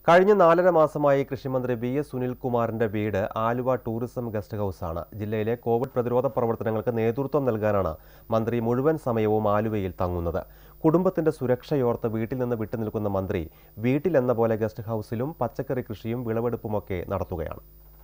കഴിഞ്ഞ നാലര മാസമായി കൃഷിമന്ത്രി വി എസ് സുനിൽകുമാറിന്റെ വീട് ആലുവ ടൂറിസം ഗസ്റ്റ് ഹൗസാണ് ജില്ലയിലെ കോവിഡ് പ്രതിരോധ പ്രവർത്തനങ്ങൾക്ക് നേതൃത്വം നൽകാനാണ് മന്ത്രി മുഴുവൻ സമയവും ആലുവയിൽ തങ്ങുന്നത് കുടുംബത്തിന്റെ സുരക്ഷയോർത്ത് വീട്ടിൽ നിന്ന് വിട്ടുനിൽക്കുന്ന മന്ത്രി വീട്ടിലെന്ന പോലെ ഗസ്റ്റ് ഹൗസിലും പച്ചക്കറി കൃഷിയും വിളവെടുപ്പുമൊക്കെ നടത്തുകയാണ്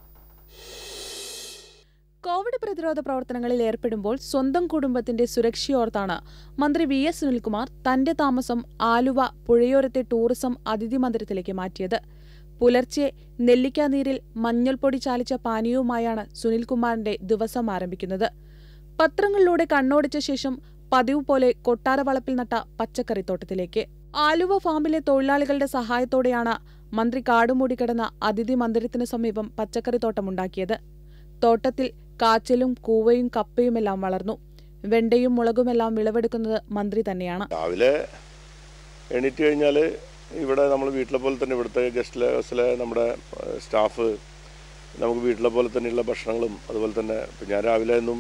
കോവിഡ് പ്രതിരോധ പ്രവർത്തനങ്ങളിൽ ഏർപ്പെടുമ്പോൾ സ്വന്തം കുടുംബത്തിന്റെ സുരക്ഷയോർത്താണ് മന്ത്രി വി എസ് സുനിൽകുമാർ തന്റെ താമസം ആലുവ പുഴയോരത്തെ ടൂറിസം അതിഥി മന്ദിരത്തിലേക്ക് മാറ്റിയത് പുലർച്ചെ നെല്ലിക്കാനീരിൽ മഞ്ഞൾപ്പൊടി ചാലിച്ച പാനീയവുമായാണ് സുനിൽകുമാറിന്റെ ദിവസം ആരംഭിക്കുന്നത് പത്രങ്ങളിലൂടെ കണ്ണോടിച്ച ശേഷം പതിവ് പോലെ കൊട്ടാരവളപ്പിൽ നട്ട പച്ചക്കറിത്തോട്ടത്തിലേക്ക് ആലുവ ഫാമിലെ തൊഴിലാളികളുടെ സഹായത്തോടെയാണ് മന്ത്രി കാടുമൂടി കിടന്ന അതിഥി മന്ദിരത്തിനു സമീപം പച്ചക്കറിത്തോട്ടമുണ്ടാക്കിയത് തോട്ടത്തിൽ കാച്ചിലും കൂവയും കപ്പയുമെല്ലാം വളർന്നു വെണ്ടയും മുളകുമെല്ലാം വിളവെടുക്കുന്നത് മന്ത്രി തന്നെയാണ് രാവിലെ എണീറ്റ് കഴിഞ്ഞാൽ ഇവിടെ നമ്മൾ വീട്ടിലെ പോലെ തന്നെ ഇവിടുത്തെ ഗസ്റ്റ് ഹൗസിലെ നമ്മുടെ ഏഹ്, സ്റ്റാഫ് നമുക്ക് വീട്ടിലെ പോലെ തന്നെയുള്ള ഭക്ഷണങ്ങളും അതുപോലെ തന്നെ ഇപ്പം ഞാൻ രാവിലെ എന്നും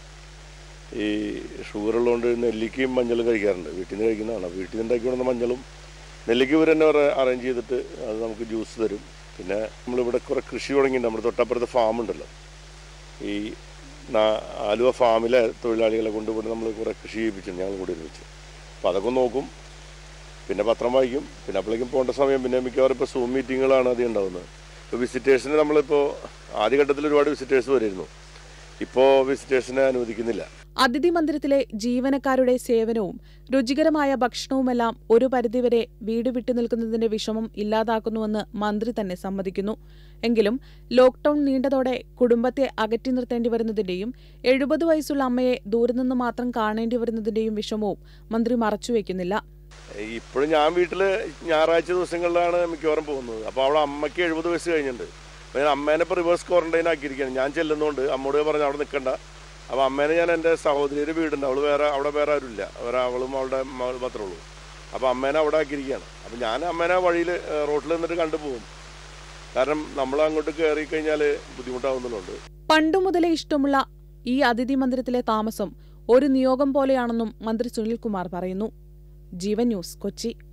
ഈ ഷുഗർ ഉള്ളതുകൊണ്ട് നെല്ലിക്കയും മഞ്ഞളും കഴിക്കാറുണ്ട് വീട്ടിൽ നിന്ന് കഴിക്കുന്നതാണ് വീട്ടിൽ നിന്ന് ഉണ്ടാക്കി കൊണ്ടുവന്ന മഞ്ഞളും നെല്ലിക്ക ഇവർ തന്നെ അറേഞ്ച് ചെയ്തിട്ട് അത് നമുക്ക് ജ്യൂസ് തരും പിന്നെ നമ്മളിവിടെ കുറേ കൃഷി തുടങ്ങിയിട്ടുണ്ട് നമ്മുടെ തൊട്ടപ്പുറത്ത് ഫാം ഉണ്ടല്ലോ ഈ നാ- ആലുവ ഫാമിലെ തൊഴിലാളികളെ കൊണ്ട് ഇവിടെ നമ്മൾ കുറേ കൃഷി ചെയ്യിപ്പിച്ചിട്ടുണ്ട് ഞങ്ങൾ കൂടി ഒരുമിച്ച് അപ്പോൾ അതൊക്കെ നോക്കും പിന്നെ പത്രം വായിക്കും പിന്നെ അപ്പോഴേക്കും പോകേണ്ട സമയം പിന്നെ മിക്കവാറും ഇപ്പോൾ സൂം മീറ്റിങ്ങുകളാണ് ആദ്യം ഉണ്ടാകുന്നത് ഇപ്പോൾ വിസിറ്റേഴ്സിന് നമ്മളിപ്പോൾ ആദ്യഘട്ടത്തിൽ ഒരുപാട് വിസിറ്റേഴ്സ് വരുമായിരുന്നു ഇപ്പോൾ വിസിറ്റേഴ്സിനെ അനുവദിക്കുന്നില്ല അതിഥി മന്ദിരത്തിലെ ജീവനക്കാരുടെ സേവനവും രുചികരമായ ഭക്ഷണവുമെല്ലാം ഒരു പരിധിവരെ വീട് വിട്ടു നിൽക്കുന്നതിന്റെ വിഷമം ഇല്ലാതാക്കുന്നുവെന്ന് മന്ത്രി തന്നെ സമ്മതിക്കുന്നു എങ്കിലും ലോക്ഡൌൺ നീണ്ടതോടെ കുടുംബത്തെ അകറ്റി നിർത്തേണ്ടി വരുന്നതിന്റെയും എഴുപത് വയസ്സുള്ള അമ്മയെ ദൂരെ നിന്ന് മാത്രം കാണേണ്ടി വരുന്നതിന്റെയും വിഷമവും മന്ത്രി മറച്ചുവെക്കുന്നില്ല ഇപ്പോഴും ഞാൻ വീട്ടിൽ ഞായറാഴ്ച ദിവസങ്ങളിലാണ് മിക്കവാറും പോകുന്നത് അപ്പോൾ അവിടെ അമ്മയ്ക്ക് എഴുപത് വയസ്സ് കഴിഞ്ഞിട്ടുണ്ട് അപ്പോൾ ഞാൻ അമ്മേനെ ഇപ്പോൾ റിവേഴ്സ് ക്വാറന്റൈൻ ആക്കിയിരിക്കുകയാണ് ഞാൻ ചെല്ലുന്നതുകൊണ്ട് അമ്മോട് പറഞ്ഞ് അവിടെ നിൽക്കണ്ട അപ്പോൾ അമ്മേനെ ഞാൻ എൻ്റെ സഹോദരിയുടെ വീടുണ്ട് അവൾ വേറെ അവിടെ വേറെ ആരുമില്ല വേറെ അവളും അവളുടെ മകൾ മാത്രമേ ഉള്ളൂ അപ്പോൾ അമ്മേനെ അവിടെ ആക്കിയിരിക്കുകയാണ് അപ്പോൾ ഞാൻ അമ്മേനെ വഴിയിൽ റോട്ടിൽ നിന്നിട്ട് കണ്ടുപോകും കാരണം നമ്മൾ അങ്ങോട്ട് കയറി കഴിഞ്ഞാൽ ബുദ്ധിമുട്ടാവുന്നുണ്ട് പണ്ടു മുതലേ ഇഷ്ടമുള്ള ഈ അതിഥി മന്ദിരത്തിലെ താമസം ഒരു നിയോഗം പോലെയാണെന്നും മന്ത്രി സുനിൽകുമാർ പറയുന്നു ജീവൻ ന്യൂസ് കൊച്ചി